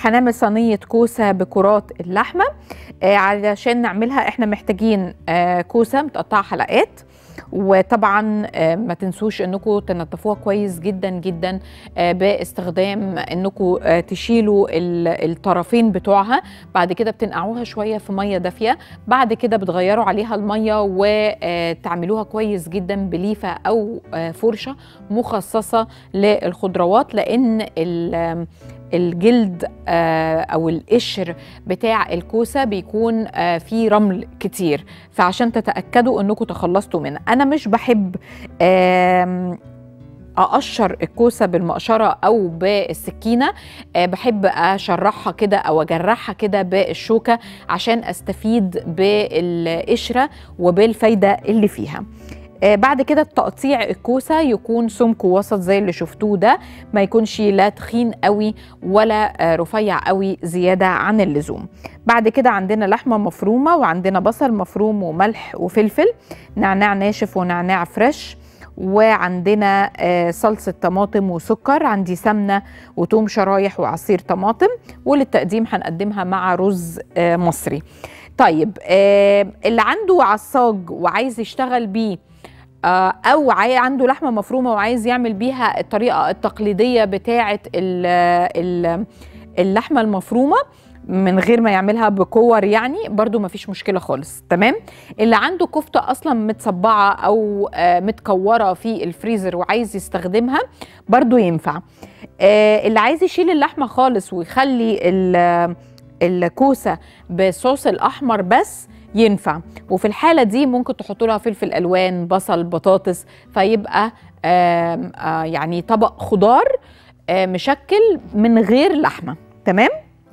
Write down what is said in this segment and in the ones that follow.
هنعمل صينيه كوسه بكرات اللحمه آه علشان نعملها احنا محتاجين آه كوسه متقطعه حلقات وطبعا آه، ما تنسوش انكم تنظفوها كويس جدا جدا آه، باستخدام انكم آه، تشيلوا ال- الطرفين بتوعها بعد كده بتنقعوها شويه في ميه دافيه بعد كده بتغيروا عليها الميه وتعملوها كويس جدا بليفه او آه، فرشه مخصصه للخضروات لان ال- الجلد آه، او القشر بتاع الكوسه بيكون آه، فيه رمل كتير فعشان تتاكدوا انكم تخلصتوا منها انا مش بحب آم، اقشر الكوسه بالمقشره او بالسكينه أه بحب اشرحها كده او اجرحها كده بالشوكه عشان استفيد بالقشره وبالفايده اللي فيها آه، بعد كده تقطيع الكوسه يكون سمكه وسط زي اللي شفتوه ده ما يكونش لا تخين قوي ولا آه، رفيع قوي زياده عن اللزوم بعد كده عندنا لحمه مفرومه وعندنا بصل مفروم وملح وفلفل نعناع ناشف ونعناع فريش وعندنا آه، صلصة طماطم وسكر عندي سمنة وتوم شرايح وعصير طماطم وللتقديم هنقدمها مع رز آه، مصري طيب آه، اللي عنده عصاج وعايز يشتغل بيه آه، او عاي- عنده لحمه مفرومه وعايز يعمل بيها الطريقه التقليديه بتاعه ال- ال- اللحمه المفرومه من غير ما يعملها بكور يعني برضو ما فيش مشكله خالص تمام اللي عنده كفته اصلا متصبعه او آه، متكوره في الفريزر وعايز يستخدمها برضو ينفع آه، اللي عايز يشيل اللحمه خالص ويخلي ال- الكوسه بصوص الاحمر بس ينفع وفي الحاله دي ممكن تحطوا لها فلفل الوان بصل بطاطس فيبقى آم، آه، يعني طبق خضار آه، مشكل من غير لحمه تمام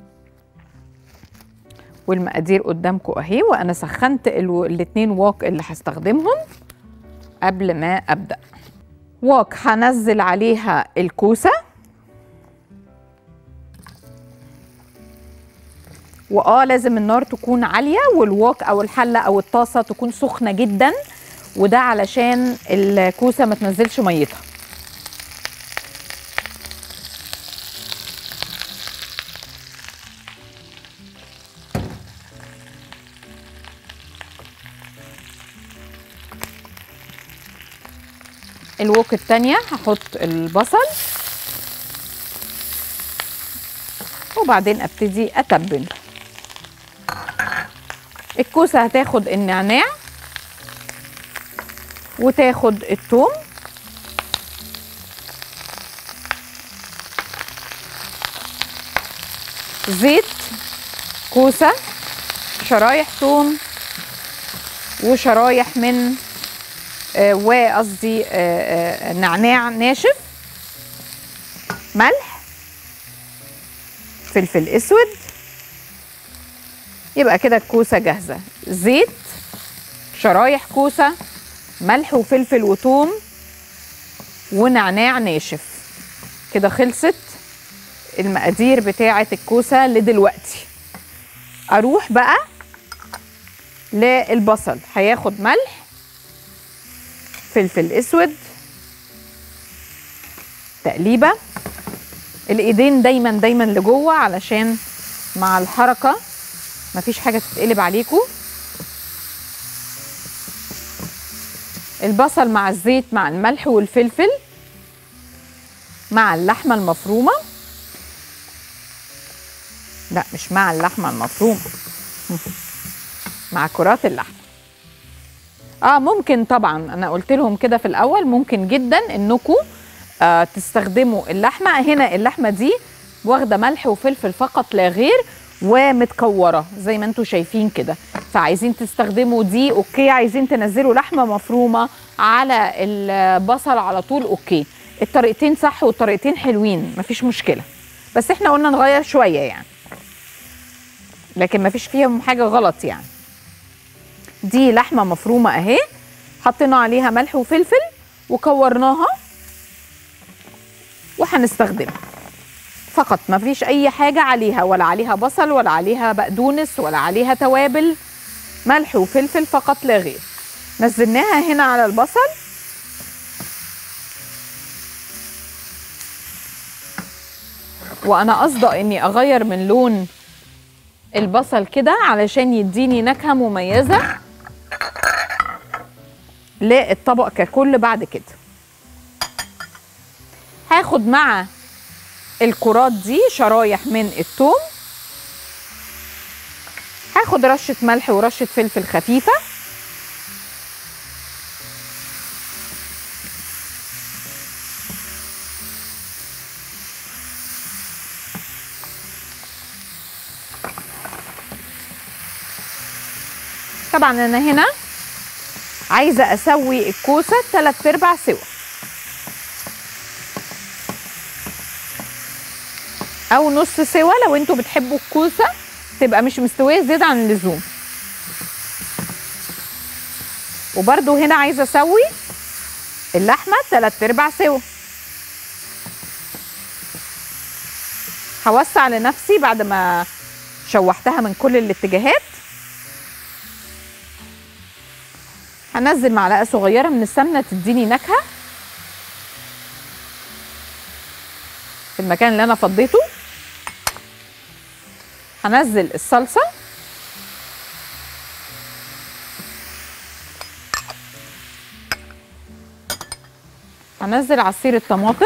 والمقادير قدامكم اهي وانا سخنت ال- الاتنين واك اللي هستخدمهم قبل ما ابدا واك هنزل عليها الكوسه واه لازم النار تكون عاليه والواك او الحله او الطاسه تكون سخنه جدا وده علشان الكوسه ما تنزلش ميتها الوك التانية هحط البصل وبعدين ابتدي اتبل الكوسه هتاخد النعناع وتاخد الثوم زيت كوسه شرايح ثوم وشرايح من آه، وقصدي آه، آه، نعناع ناشف ملح فلفل اسود يبقى كده الكوسه جاهزه زيت شرايح كوسه ملح وفلفل وثوم ونعناع ناشف كده خلصت المقادير بتاعه الكوسه لدلوقتي اروح بقى للبصل هياخد ملح فلفل اسود تقليبه الايدين دايما دايما لجوه علشان مع الحركه مفيش حاجه تتقلب عليكم البصل مع الزيت مع الملح والفلفل مع اللحمه المفرومه لا مش مع اللحمه المفرومه مع كرات اللحمه اه ممكن طبعا انا قلت لهم كده في الاول ممكن جدا انكم آه تستخدموا اللحمه هنا اللحمه دي واخده ملح وفلفل فقط لا غير ومتكوره زي ما انتم شايفين كده فعايزين تستخدموا دي اوكي عايزين تنزلوا لحمه مفرومه على البصل على طول اوكي الطريقتين صح والطريقتين حلوين مفيش مشكله بس احنا قلنا نغير شويه يعني لكن مفيش فيهم حاجه غلط يعني دي لحمه مفرومه اهي حطينا عليها ملح وفلفل وكورناها وهنستخدمها فقط ما فيش اي حاجه عليها ولا عليها بصل ولا عليها بقدونس ولا عليها توابل ملح وفلفل فقط لا غير نزلناها هنا على البصل وانا قصده اني اغير من لون البصل كده علشان يديني نكهه مميزه للطبق ككل بعد كده هاخد مع الكرات دي شرايح من الثوم هاخد رشه ملح ورشه فلفل خفيفه طبعا انا هنا عايزه اسوي الكوسه تلات ارباع سوا او نص سوا لو انتوا بتحبوا الكوسه تبقى مش مستويه زياده عن اللزوم وبرده هنا عايزه اسوي اللحمه تلات ارباع سوا هوسع لنفسي بعد ما شوحتها من كل الاتجاهات هنزل معلقه صغيره من السمنه تديني نكهه في المكان اللي انا فضيته هنزل الصلصه هنزل عصير الطماطم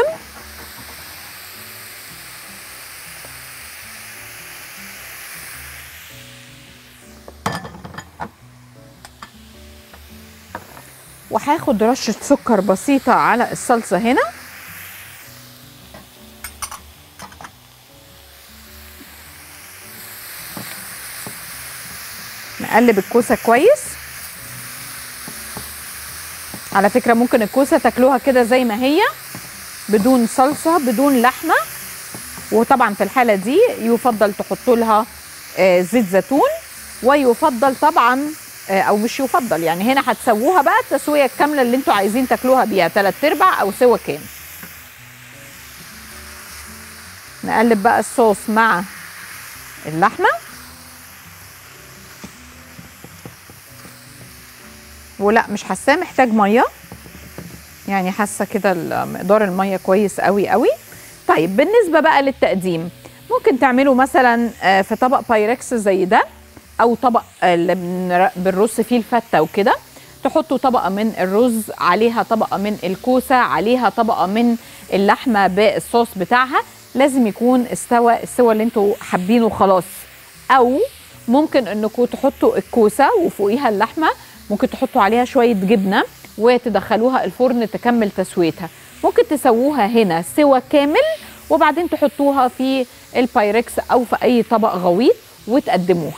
وهاخد رشة سكر بسيطة على الصلصة هنا نقلب الكوسة كويس على فكرة ممكن الكوسة تاكلوها كده زي ما هي بدون صلصة بدون لحمة وطبعا في الحالة دي يفضل تحطوا لها آه، زيت زيتون ويفضل طبعا آه، او مش يفضل يعني هنا هتسووها بقى التسويه الكامله اللي انتوا عايزين تاكلوها بيها تلات ارباع او سوا كامل نقلب بقى الصوص مع اللحمه ولا مش حاساه محتاج ميه يعني حاسه كده مقدار الميه كويس قوي قوي طيب بالنسبه بقى للتقديم ممكن تعملوا مثلا آه، في طبق بايركس زي ده او طبق اللي بنر- بنرص فيه الفته وكده تحطوا طبقه من الرز عليها طبقه من الكوسه عليها طبقه من اللحمه بالصوص بتاعها لازم يكون استوى السوى اللي انتوا حابينه خلاص او ممكن انكم تحطوا الكوسه وفوقيها اللحمه ممكن تحطوا عليها شويه جبنه وتدخلوها الفرن تكمل تسويتها ممكن تسووها هنا سوى كامل وبعدين تحطوها في البايركس او في اي طبق غويط وتقدموها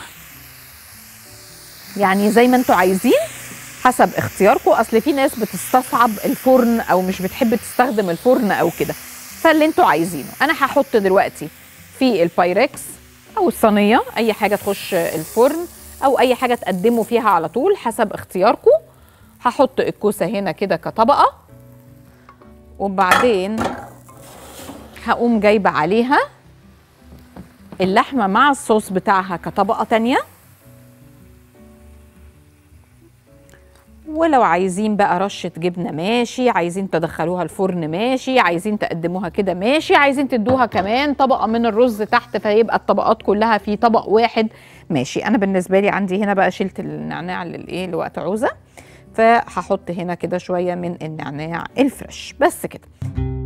يعني زي ما انتوا عايزين حسب اختياركم اصل في ناس بتستصعب الفرن او مش بتحب تستخدم الفرن او كده فاللي انتوا عايزينه انا هحط دلوقتي في البايركس او الصينيه اي حاجه تخش الفرن او اي حاجه تقدموا فيها على طول حسب اختياركم هحط الكوسه هنا كده كطبقه وبعدين هقوم جايبه عليها اللحمه مع الصوص بتاعها كطبقه تانيه ولو عايزين بقى رشة جبنة ماشي عايزين تدخلوها الفرن ماشي عايزين تقدموها كده ماشي عايزين تدوها كمان طبقة من الرز تحت فيبقى الطبقات كلها في طبق واحد ماشي أنا بالنسبة لي عندي هنا بقى شلت النعناع للإيه لوقت عوزة فهحط هنا كده شوية من النعناع الفريش بس كده